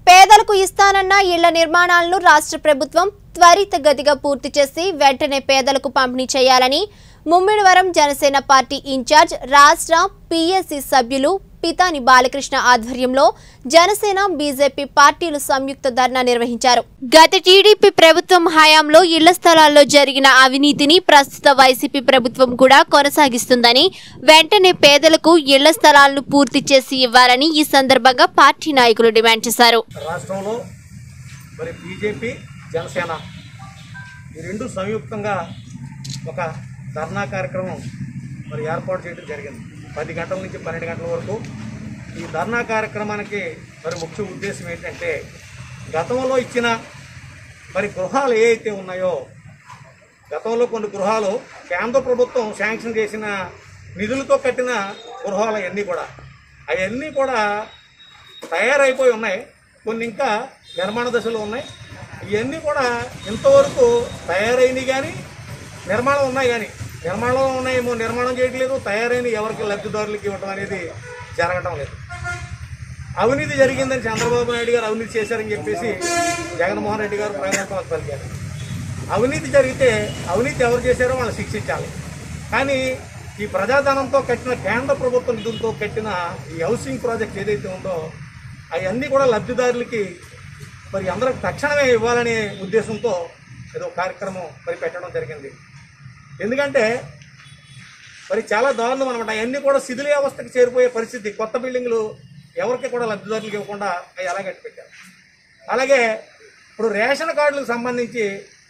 పేదలకు ఇస్తానన్న ఇళ్ల నిర్మాణాలను రాష్ట్ర ప్రభుత్వం త్వరితగతిగా పూర్తి చేసి వెంటనే పేదలకు పంపిణీ చేయాలని ముమ్మిడివరం జనసేన పార్టీ ఇన్ఛార్జ్ రాష్ట్ర పిఎస్సి సభ్యులు పితాని బాలకృష్ణ ఆధ్వర్యంలో జనసేన బీజేపీ పార్టీలు సంయుక్త ధర్నా నిర్వహించారు గత టీడీపీ ప్రభుత్వం హయాంలో ఇళ్ల స్థలాల్లో జరిగిన అవినీతిని ప్రస్తుత వైసీపీ ప్రభుత్వం కూడా కొనసాగిస్తుందని వెంటనే పేదలకు ఇళ్ల స్థలాలను పూర్తి చేసి ఇవ్వాలని ఈ సందర్భంగా పార్టీ నాయకులు డిమాండ్ చేశారు రాష్ట్రంలో మరి బీజేపీ జనసేన ఈ రెండు సంయుక్తంగా ఒక ధర్నా కార్యక్రమం మరి ఏర్పాటు చేయడం జరిగింది పది గంటల నుంచి పన్నెండు గంటల వరకు ఈ ధర్నా కార్యక్రమానికి మరి ముఖ్య ఉద్దేశం ఏంటంటే గతంలో ఇచ్చిన మరి గృహాలు ఏ అయితే ఉన్నాయో గతంలో కొన్ని గృహాలు కేంద్ర ప్రభుత్వం శాంక్షన్ చేసిన నిధులతో కట్టిన గృహాలు అవన్నీ కూడా అవన్నీ కూడా తయారైపోయి ఉన్నాయి కొన్ని ఇంకా నిర్మాణ దశలో ఉన్నాయి ఇవన్నీ కూడా ఇంతవరకు తయారైనవి కానీ నిర్మాణం ఉన్నాయి కానీ నిర్మాణంలో ఉన్నాయేమో నిర్మాణం చేయట్లేదు తయారైన ఎవరికి లబ్ధిదారులకు ఇవ్వడం అనేది జరగటం లేదు అవినీతి జరిగిందని చంద్రబాబు నాయుడు గారు అవినీతి చేశారని చెప్పేసి జగన్మోహన్ రెడ్డి గారు ప్రయోజనం పలికారు అవినీతి జరిగితే అవినీతి ఎవరు చేశారో వాళ్ళు శిక్షించాలి కానీ ఈ ప్రజాధనంతో కట్టిన కేంద్ర ప్రభుత్వ నిధులతో కట్టిన ఈ హౌసింగ్ ప్రాజెక్ట్ ఏదైతే ఉందో అవన్నీ కూడా లబ్ధిదారులకి మరి అందరికి తక్షణమే ఇవ్వాలనే ఉద్దేశంతో ఏదో కార్యక్రమం మరి పెట్టడం జరిగింది ఎందుకంటే మరి చాలా దారుణం అనమాట అవన్నీ కూడా శిథిల వ్యవస్థకి చేరిపోయే పరిస్థితి కొత్త బిల్డింగ్లు ఎవరికి కూడా లబ్ధిదారులకు ఇవ్వకుండా అవి అలా కట్టి పెట్టారు అలాగే ఇప్పుడు రేషన్ కార్డులకు సంబంధించి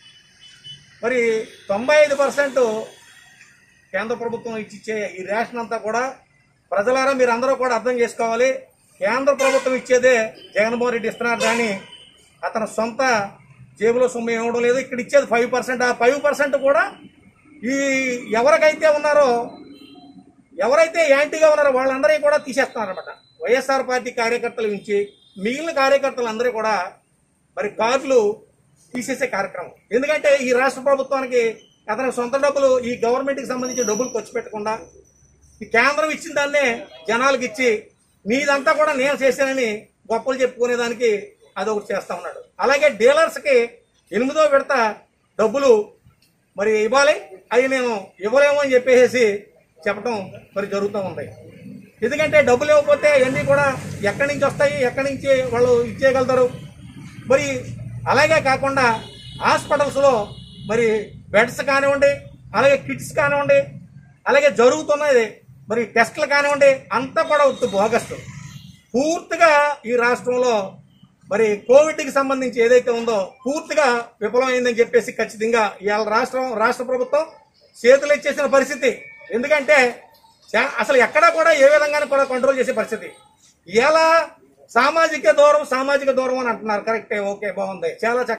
మరి తొంభై ఐదు పర్సెంట్ కేంద్ర ప్రభుత్వం ఇచ్చే ఈ రేషన్ అంతా కూడా ప్రజలారా మీరు అందరూ కూడా అర్థం చేసుకోవాలి కేంద్ర ప్రభుత్వం ఇచ్చేదే జగన్మోహన్ రెడ్డి ఇస్తున్నారు కానీ అతని సొంత జేబులో సొమ్ము ఇవ్వడం లేదు ఇక్కడ ఇచ్చేది ఫైవ్ పర్సెంట్ ఆ ఫైవ్ పర్సెంట్ కూడా ఈ ఎవరికైతే ఉన్నారో ఎవరైతే యాంటీగా ఉన్నారో వాళ్ళందరికీ కూడా తీసేస్తున్నారన్నమాట వైఎస్ఆర్ పార్టీ కార్యకర్తలు నుంచి మిగిలిన కార్యకర్తలు అందరూ కూడా మరి కార్డులు తీసేసే కార్యక్రమం ఎందుకంటే ఈ రాష్ట్ర ప్రభుత్వానికి అతని సొంత డబ్బులు ఈ గవర్నమెంట్కి సంబంధించిన డబ్బులు ఖర్చు పెట్టకుండా ఈ కేంద్రం ఇచ్చిన దాన్నే జనాలకు ఇచ్చి మీదంతా కూడా నేను చేశానని గొప్పలు చెప్పుకునేదానికి అదొకటి చేస్తా ఉన్నాడు అలాగే డీలర్స్కి ఎనిమిదో విడత డబ్బులు మరి ఇవ్వాలి అవి నేను ఇవ్వలేము అని చెప్పేసి చెప్పడం మరి జరుగుతూ ఉంది ఎందుకంటే డబ్బులు ఇవ్వకపోతే ఇవన్నీ కూడా ఎక్కడి నుంచి వస్తాయి ఎక్కడి నుంచి వాళ్ళు ఇచ్చేయగలుగుతారు మరి అలాగే కాకుండా హాస్పిటల్స్లో మరి బెడ్స్ కానివ్వండి అలాగే కిట్స్ కానివ్వండి అలాగే జరుగుతున్నది మరి టెస్టులు కానివ్వండి అంతా కూడా ఉత్తి బోగస్ పూర్తిగా ఈ రాష్ట్రంలో మరి కోవిడ్కి సంబంధించి ఏదైతే ఉందో పూర్తిగా విఫలమైందని చెప్పేసి ఖచ్చితంగా ఇవాళ రాష్ట్రం రాష్ట్ర ప్రభుత్వం చేతులు ఇచ్చేసిన పరిస్థితి ఎందుకంటే చా- అసలు ఎక్కడా కూడా ఏ విధంగానే కూడా కంట్రోల్ చేసే పరిస్థితి ఇలా సామాజిక దూరం సామాజిక దూరం అని అంటున్నారు కరెక్టే ఓకే బాగుంది చాలా చక్కగా